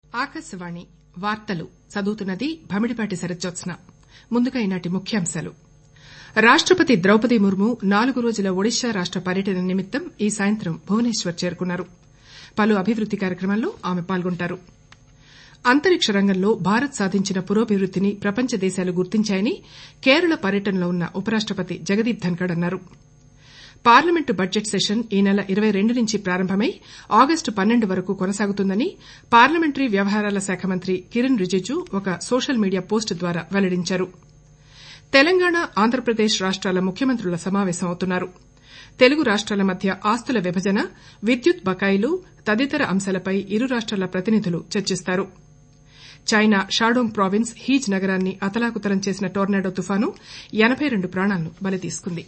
ఆకాశవాణి వార్తలు చదువుతున్నది భమిడిపాటి శరత్జ్యోత్స్న ముందుగా ఈనాటి ముఖ్యాంశాలు రాష్టపతి ద్రౌపది ముర్ము నాలుగు రోజుల ఒడిశా రాష్ట పర్యటన నిమిత్తం ఈ సాయంత్రం భువనేశ్వర్ చేరుకున్నారు పలు అభివృద్ది కార్యక్రమాల్లో ఆమె పాల్గొంటారు అంతరిక్ష రంగంలో భారత్ సాధించిన పురోభివృద్దిని ప్రపంచ దేశాలు గుర్తించాయని కేరళ పర్యటనలో ఉన్న ఉపరాష్టపతి జగదీప్ ధన్కడ్ అన్నారు పార్లమెంటు బడ్జెట్ సెషన్ ఈ నెల ఇరవై రెండు నుంచి ప్రారంభమై ఆగస్టు పన్నెండు వరకు కొనసాగుతుందని పార్లమెంటరీ వ్యవహారాల శాఖ మంత్రి కిరణ్ రిజిజు ఒక సోషల్ మీడియా పోస్టు ద్వారా వెల్లడించారు తెలంగాణ ఆంధ్రప్రదేశ్ రాష్టాల ముఖ్యమంత్రుల సమావేశం అవుతున్నారు తెలుగు రాష్టాల మధ్య ఆస్తుల విభజన విద్యుత్ బకాయిలు తదితర అంశాలపై ఇరు రాష్టాల ప్రతినిధులు చర్చిస్తారు చైనా షాడోంగ్ ప్రావిన్స్ హీజ్ నగరాన్ని అతలాకుతలం చేసిన టోర్నాడో తుఫాను ఎనబై రెండు ప్రాణాలను బలితీసుకుంది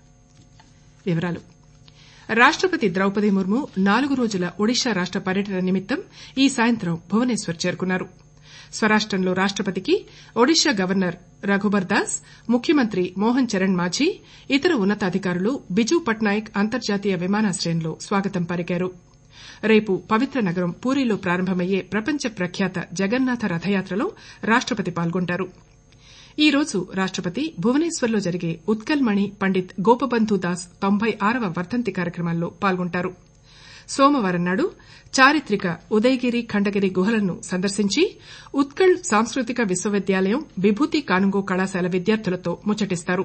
రాష్టపతి ద్రౌపది ముర్ము నాలుగు రోజుల ఒడిశా రాష్ట పర్యటన నిమిత్తం ఈ సాయంత్రం భువనేశ్వర్ చేరుకున్నారు స్వరాష్టంలో రాష్టపతికి ఒడిశా గవర్నర్ రఘుబర్ దాస్ ముఖ్యమంత్రి మోహన్ చరణ్ మాఝీ ఇతర ఉన్నతాధికారులు బిజూ పట్నాయక్ అంతర్జాతీయ విమానాశ్రయంలో స్వాగతం పలికారు రేపు పవిత్ర నగరం పూరీలో ప్రారంభమయ్యే ప్రపంచ ప్రఖ్యాత జగన్నాథ రథయాత్రలో రాష్టపతి పాల్గొంటారు ఈ రోజు రాష్టపతి భువనేశ్వర్లో జరిగే ఉత్కల్ మణి పండిత్ గోపబంధు దాస్ తొంభై ఆరవ వర్దంతి కార్యక్రమాల్లో పాల్గొంటారు సోమవారం నాడు చారిత్రక ఉదయగిరి ఖండగిరి గుహలను సందర్శించి ఉత్కళ్ సాంస్కృతిక విశ్వవిద్యాలయం విభూతి కానుంగో కళాశాల విద్యార్థులతో ముచ్చటిస్తారు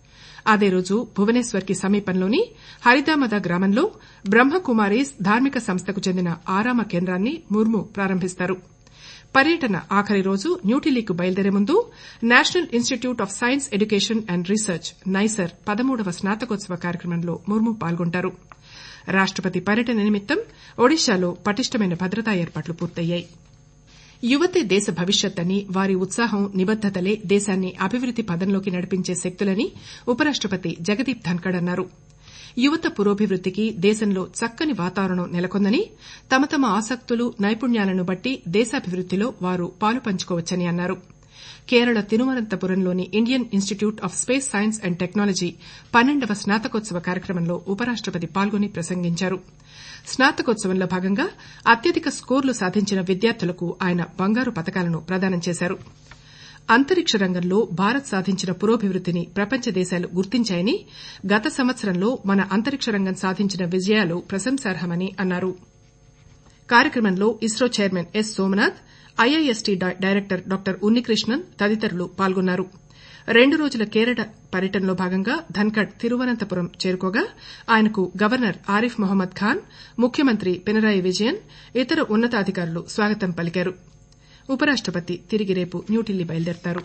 అదే రోజు భువనేశ్వర్ కి సమీపంలోని హరిదామద గ్రామంలో బ్రహ్మకుమారీస్ ధార్మిక సంస్థకు చెందిన ఆరామ కేంద్రాన్ని ముర్ము ప్రారంభిస్తారు పర్యటన ఆఖరి రోజు న్యూఢిల్లీకి బయలుదేరే ముందు National Institute of Science Education and Research NISER పదమూడవ స్నాతకోత్సవ కార్యక్రమంలో ముర్ము పాల్గొంటారు రాష్టపతి పర్యటన నిమిత్తం ఒడిశాలో పటిష్టమైన భద్రతా ఏర్పాట్లు పూర్తయ్యాయి యువతే దేశ భవిష్యత్ అని వారి ఉత్సాహం నిబద్దతలే దేశాన్ని అభివృద్ది పథంలోకి నడిపించే శక్తులని ఉపరాష్టపతి జగదీప్ ధన్కడ్ అన్నారు యువత పురోభివృద్దికి దేశంలో చక్కని వాతావరణం నెలకొందని తమ తమ ఆసక్తులు నైపుణ్యాలను బట్టి దేశాభివృద్దిలో వారు పాలుపంచుకోవచ్చని అన్నారు కేరళ తిరువనంతపురంలోని Indian Institute of Space Science and Technology పన్నెండవ స్నాతకోత్సవ కార్యక్రమంలో ఉపరాష్టపతి పాల్గొని ప్రసంగించారు స్నాతకోత్సవంలో భాగంగా అత్యధిక స్కోర్లు సాధించిన విద్యార్థులకు ఆయన బంగారు పతకాలను ప్రదానం చేశారు అంతరిక్ష రంగంలో భారత్ సాధించిన పురోభివృద్దిని ప్రపంచ దేశాలు గుర్తించాయని గత సంవత్సరంలో మన అంతరిక్ష రంగం సాధించిన విజయాలు ప్రశంసార్హమని అన్నారు కార్యక్రమంలో ISRO chairman S Somanath IIST director doctor Unnikrishnan తదితరులు పాల్గొన్నారు రెండు రోజుల కేరళ పర్యటనలో భాగంగా ధన్కడ్ తిరువనంతపురం చేరుకోగా ఆయనకు గవర్నర్ ఆరిఫ్ మొహమ్మద్ ఖాన్ ముఖ్యమంత్రి పినరాయి విజయన్ ఇతర ఉన్నతాధికారులు స్వాగతం పలికారు ఉపరాష్టపతి తిరిగి రేపు న్యూఢిల్లీ బయలుదేరతారు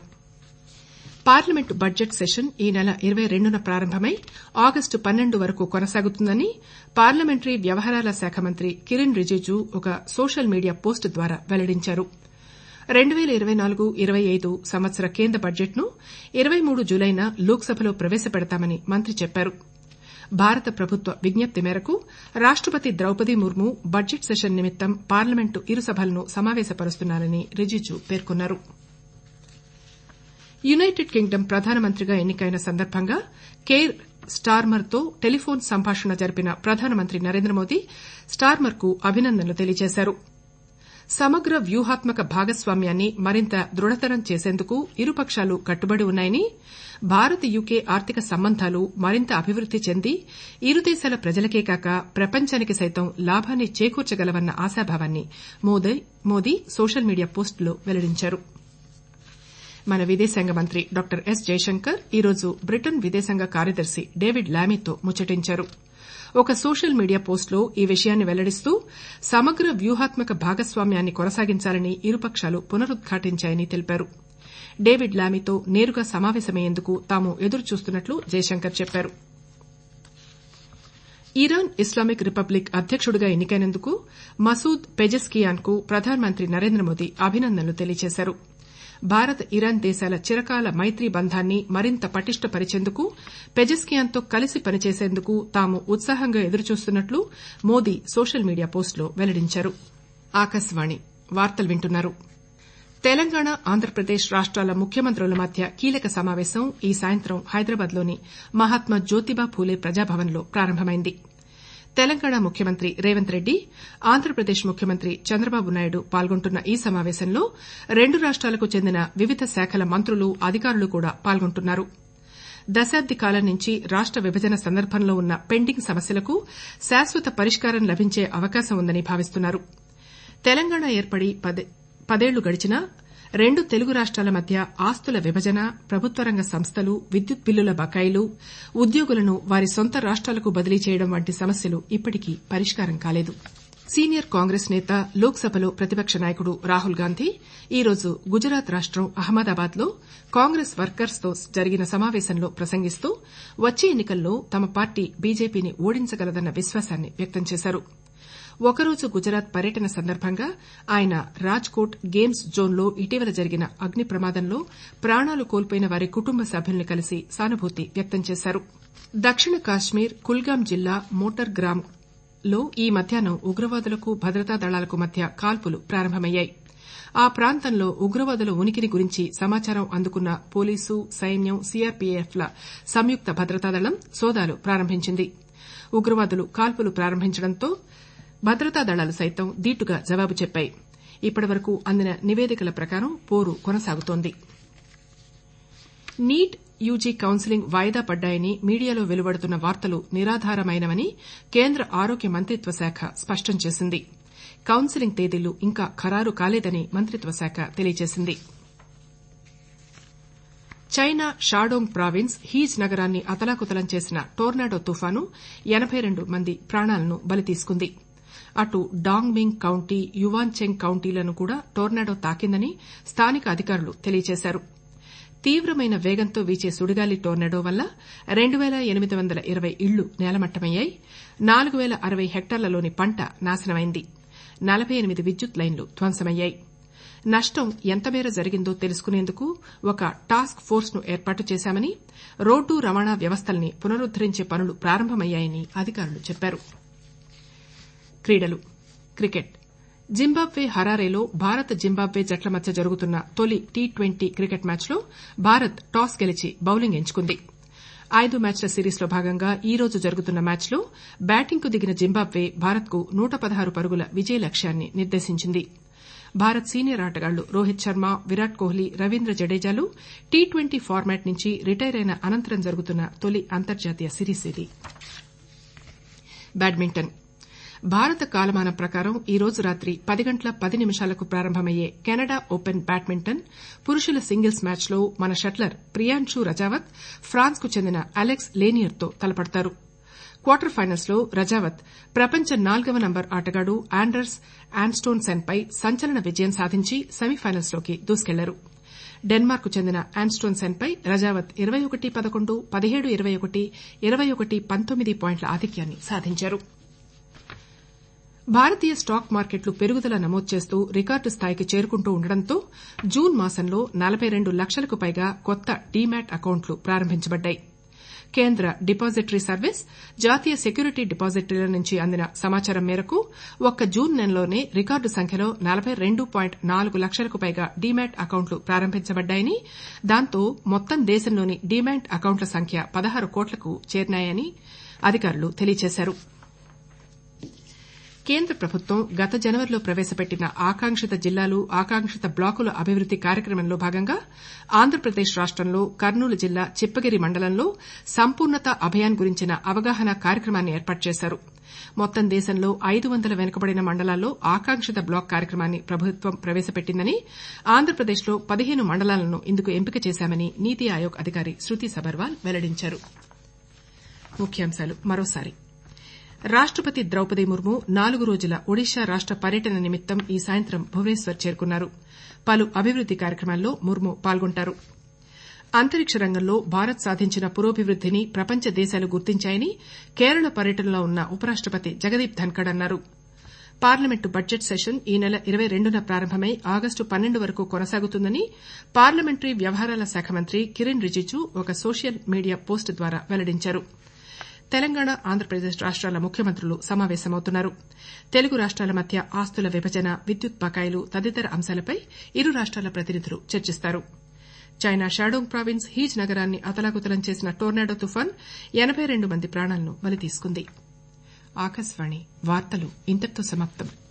పార్లమెంటు బడ్జెట్ సెషన్ ఈ నెల ఇరవై రెండున ప్రారంభమై ఆగస్టు పన్నెండు వరకు కొనసాగుతుందని పార్లమెంటరీ వ్యవహారాల శాఖ మంత్రి కిరణ్ రిజిజు ఒక సోషల్ మీడియా పోస్టు ద్వారా వెల్లడించారు రెండు పేల ఇరవై నాలుగు ఇరవై ఐదు సంవత్సర కేంద్ర బడ్జెట్ను ఇరవై మూడు జులైన లోక్సభలో ప్రవేశపెడతామని మంత్రి చెప్పారు భారత ప్రభుత్వ విజ్ఞప్తి మేరకు రాష్టపతి ద్రౌపది ముర్ము బడ్జెట్ సెషన్ నిమిత్తం పార్లమెంటు ఇరు సభలను సమావేశపరుస్తున్నారని రిజిజు పేర్కొన్నారు యునైటెడ్ కింగ్డమ్ ప్రధానమంత్రిగా ఎన్నికైన సందర్భంగా కేర్ స్టార్మర్తో టెలిఫోన్ సంభాషణ జరిపిన ప్రధానమంత్రి నరేంద్ర మోదీ స్టార్మర్కు అభినందనలు తెలియజేశారు సమగ్ర వ్యూహాత్మక భాగస్వామ్యాన్ని మరింత దృఢతరం చేసేందుకు ఇరుపక్షాలు కట్టుబడి ఉన్నాయని భారత్ యూకే ఆర్థిక సంబంధాలు మరింత అభివృద్ది చెంది ఇరు దేశాల ప్రజలకే కాక ప్రపంచానికి సైతం లాభాన్ని చేకూర్చగలవన్న ఆశాభావాన్ని మోదీ సోషల్ మీడియా పోస్టులో వెల్లడించారు మన విదేశాంగ మంత్రి డాక్టర్ ఎస్ జయశంకర్ ఈరోజు బ్రిటన్ విదేశాంగ కార్యదర్శి డేవిడ్ లామీతో ముచ్చటించారు ఒక సోషల్ మీడియా పోస్టులో ఈ విషయాన్ని వెల్లడిస్తూ సమగ్ర వ్యూహాత్మక భాగస్వామ్యాన్ని కొనసాగించాలని ఇరుపక్షాలు పునరుద్ఘాటించాయని తెలిపారు డేవిడ్ లామీతో నేరుగా సమావేశమయ్యేందుకు తాము ఎదురుచూస్తున్నట్లు జయశంకర్ చెప్పారు ఇరాన్ ఇస్లామిక్ రిపబ్లిక్ అధ్యకుడిగా ఎన్నికైనందుకు మసూద్ పెజెస్కియాన్ కు ప్రధానమంత్రి నరేంద్ర మోదీ అభినందనలు తెలియజేశారు భారత్ ఇరాన్ దేశాల చిరకాల మైత్రీ బంధాన్ని మరింత పటిష్టపరిచేందుకు పెజెస్కియాన్తో కలిసి పనిచేసేందుకు తాము ఉత్సాహంగా ఎదురుచూస్తున్నట్లు మోదీ సోషల్ మీడియా పోస్టులో వెల్లడించారు తెలంగాణ ఆంధ్రప్రదేశ్ రాష్టాల ముఖ్యమంత్రుల మధ్య కీలక సమావేశం ఈ సాయంత్రం హైదరాబాద్లోని మహాత్మా జ్యోతిబా ఫూలే ప్రజాభవన్లో ప్రారంభమైంది తెలంగాణ ముఖ్యమంత్రి రేవంత్ రెడ్డి ఆంధ్రప్రదేశ్ ముఖ్యమంత్రి చంద్రబాబు నాయుడు పాల్గొంటున్న ఈ సమావేశంలో రెండు రాష్టాలకు చెందిన వివిధ శాఖల మంత్రులు అధికారులు కూడా పాల్గొంటున్నారు దశాబ్ది కాలం నుంచి రాష్ట విభజన సందర్భంలో ఉన్న పెండింగ్ సమస్యలకు శాశ్వత పరిష్కారం లభించే అవకాశం ఉందని భావిస్తున్నారు తెలంగాణ ఏర్పడి పదేళ్లు గడిచినా రెండు తెలుగు రాష్టాల మధ్య ఆస్తుల విభజన ప్రభుత్వ రంగ సంస్థలు విద్యుత్ బిల్లుల బకాయిలు ఉద్యోగులను వారి సొంత రాష్టాలకు బదిలీ చేయడం వంటి సమస్యలు ఇప్పటికీ పరిష్కారం కాలేదు సీనియర్ కాంగ్రెస్ నేత లోక్ సభలో ప్రతిపక్ష నాయకుడు రాహుల్ గాంధీ ఈ రోజు గుజరాత్ రాష్టం అహ్మదాబాద్ లో కాంగ్రెస్ వర్కర్స్ తో జరిగిన సమావేశంలో ప్రసంగిస్తూ వచ్చే ఎన్నికల్లో తమ పార్టీ బీజేపీని ఓడించగలదన్న విశ్వాసాన్ని వ్యక్తం చేశారు ఒకరోజు గుజరాత్ పర్యటన సందర్భంగా ఆయన రాజ్కోట్ గేమ్స్ జోన్లో ఇటీవల జరిగిన అగ్ని ప్రమాదంలో ప్రాణాలు కోల్పోయిన వారి కుటుంబ సభ్యుల్ని కలిసి సానుభూతి వ్యక్తం చేశారు దక్షిణ కాశ్మీర్ కుల్గాం జిల్లా మోటర్ గ్రామ్ లో ఈ మధ్యాహ్నం ఉగ్రవాదులకు భద్రతా దళాలకు మధ్య కాల్పులు ప్రారంభమయ్యాయి ఆ ప్రాంతంలో ఉగ్రవాదుల ఉనికిని గురించి సమాచారం అందుకున్న పోలీసు సైన్యం సీఆర్పీఎఫ్ల సంయుక్త భద్రతా దళం సోదాలు ప్రారంభించింది ఉగ్రవాదులు కాల్పులు ప్రారంభించడంతో భద్రతా దళాలు సైతం దీటుగా జవాబు చెప్పాయి ఇప్పటివరకు అందిన నివేదికల ప్రకారం పోరు కొనసాగుతోంది నీట్ యూజీ కౌన్సిలింగ్ వాయిదా పడ్డాయని మీడియాలో వెలువడుతున్న వార్తలు నిరాధారమైనవని కేంద్ర ఆరోగ్య మంత్రిత్వ శాఖ స్పష్టం చేసింది కౌన్సిలింగ్ తేదీలు ఇంకా ఖరారు కాలేదని మంత్రిత్వ శాఖ తెలియజేసింది చైనా షాడోంగ్ ప్రావిన్స్ హీజ్ నగరాన్ని అతలాకుతలం చేసిన టోర్నాడో తుఫాను ఎనబై రెండు మంది ప్రాణాలను బలితీసుకుంది అటు డాంగ్మింగ్ కౌంటీ యువాన్చెంగ్ కౌంటీలను కూడా టోర్నాడో తాకిందని స్థానిక అధికారులు తెలియజేశారు తీవ్రమైన వేగంతో వీచే సుడిగాలి టోర్నాడో వల్ల రెండు పేల ఎనిమిది వందల ఇరవై ఇళ్లు నేలమట్టమయ్యాయి నాలుగు పేల అరవై హెక్టార్లలోని పంట నాశనమైంది నలబై ఎనిమిది విద్యుత్ లైన్లు ధ్వంసమయ్యాయి నష్టం ఎంతమేర జరిగిందో తెలుసుకునేందుకు ఒక టాస్క్ ఫోర్స్ ను ఏర్పాటు చేశామని రోడ్డు రవాణా వ్యవస్థల్ని పునరుద్దరించే పనులు ప్రారంభమయ్యాయని అధికారులు చెప్పారు క్రీడలు క్రికెట్ జింబాబ్వే హరారేలో భారత్ జింబాబ్వే జట్ల మధ్య జరుగుతున్న తొలి టీ ట్వంటీ క్రికెట్ మ్యాచ్లో భారత్ టాస్ గెలిచి బౌలింగ్ ఎంచుకుంది ఐదు మ్యాచ్ల సిరీస్లో భాగంగా ఈ రోజు జరుగుతున్న మ్యాచ్లో బ్యాటింగ్కు దిగిన జింబాబ్వే భారత్కు నూట పదహారు పరుగుల విజయ లక్ష్యాన్ని నిర్దేశించింది భారత్ సీనియర్ ఆటగాళ్లు రోహిత్ శర్మ విరాట్ కోహ్లీ రవీంద్ర జడేజాలు టీ ట్వంటీ ఫార్మాట్ నుంచి రిటైర్ అయిన అనంతరం జరుగుతున్న తొలి అంతర్జాతీయ సిరీస్ ఇది బ్యాడ్మింటన్ భారత కాలమానం ప్రకారం ఈ రోజు రాత్రి పది గంటల పది నిమిషాలకు ప్రారంభమయ్యే కెనడా ఓపెన్ బ్యాడ్మింటన్ పురుషుల సింగిల్స్ మ్యాచ్లో మన షట్లర్ ప్రియాంశు రజావత్ ఫ్రాన్స్ కు చెందిన అలెక్స్ లేనియర్తో తలపడతారు క్వార్టర్ ఫైనల్స్ లో రజావత్ ప్రపంచ నాల్గవ నంబర్ ఆటగాడు ఆండర్స్ ఆన్స్టోన్సెన్ పై సంచలన విజయం సాధించి సెమీఫైనల్స్ లోకి దూసుకెళ్లారు డెన్మార్క్ కు చెందిన ఆన్స్టోన్సెన్ పై రజావత్ ఇరవై ఒకటి పదకొండు పదిహేడు ఇరవై ఒకటి ఇరవై ఒకటి పంతొమ్మిది పాయింట్ల ఆధిక్యాన్ని సాధించారు భారతీయ స్టాక్ మార్కెట్లు పెరుగుదల నమోదు చేస్తూ రికార్డు స్థాయికి చేరుకుంటూ ఉండడంతో జూన్ మాసంలో నలబై రెండు లక్షలకు పైగా కొత్త డీమ్యాట్ అకౌంట్లు ప్రారంభించబడ్డాయి కేంద్ర డిపాజిటరీ సర్వీస్ జాతీయ సెక్యూరిటీ డిపాజిటరీల నుంచి అందిన సమాచారం మేరకు ఒక్క జూన్ నెలలోనే రికార్డు సంఖ్యలో నలబై రెండు పాయింట్ నాలుగు లక్షలకు పైగా డీమ్యాట్ అకౌంట్లు ప్రారంభించబడ్డాయని దాంతో మొత్తం దేశంలోని డీమ్యాట్ అకౌంట్ల సంఖ్య పదహారు కోట్లకు చేరినాయని అధికారులు తెలియజేశారు కేంద్ర ప్రభుత్వం గత జనవరిలో ప్రవేశపెట్టిన ఆకాంక్షిత జిల్లాలు ఆకాంక్షిత బ్లాకుల అభివృద్ది కార్యక్రమంలో భాగంగా ఆంధ్రప్రదేశ్ రాష్టంలో కర్నూలు జిల్లా చిప్పగిరి మండలంలో సంపూర్ణత అభియాన్ గురించిన అవగాహన కార్యక్రమాన్ని ఏర్పాటు చేశారు మొత్తం దేశంలో ఐదు వందల వెనుకబడిన మండలాల్లో ఆకాంక్షిత బ్లాక్ కార్యక్రమాన్ని ప్రభుత్వం ప్రవేశపెట్టిందని ఆంధ్రప్రదేశ్లో పదిహేను మండలాలను ఇందుకు ఎంపిక చేశామని నీతి ఆయోగ్ అధికారి శృతి సబర్వాల్ వెల్లడించారు రాష్టపతి ద్రౌపది ముర్ము నాలుగు రోజుల ఒడిశా రాష్ట పర్యటన నిమిత్తం ఈ సాయంత్రం భువనేశ్వర్ చేరుకున్నారు పలు అభివృద్ది కార్యక్రమాల్లో ముర్ము పాల్గొంటారు అంతరిక్ష రంగంలో భారత్ సాధించిన పురోభివృద్దిని ప్రపంచ దేశాలు గుర్తించాయని కేరళ పర్యటనలో ఉన్న ఉపరాష్టపతి జగదీప్ ధన్కడ్ అన్నారు పార్లమెంటు బడ్జెట్ సెషన్ ఈ నెల ఇరవై రెండున ప్రారంభమై ఆగస్టు పన్నెండు వరకు కొనసాగుతుందని పార్లమెంటరీ వ్యవహారాల శాఖ మంత్రి కిరణ్ రిజిజు ఒక సోషల్ మీడియా పోస్ట్ ద్వారా వెల్లడించారు తెలంగాణ ఆంధ్రప్రదేశ్ రాష్టాల ముఖ్యమంత్రులు సమావేశమవుతున్నారు తెలుగు రాష్టాల మధ్య ఆస్తుల విభజన విద్యుత్ బకాయిలు తదితర అంశాలపై ఇరు రాష్టాల ప్రతినిధులు చర్చిస్తారు చైనా షాడోంగ్ ప్రావిన్స్ హీజ్ నగరాన్ని అతలాకుతలం చేసిన టోర్నాడో తుఫాన్ ఎనబై రెండు మంది ప్రాణాలను బలితీసుకుంది ఆకాశవాణి వార్తలు ఇంతటితో సమాప్తం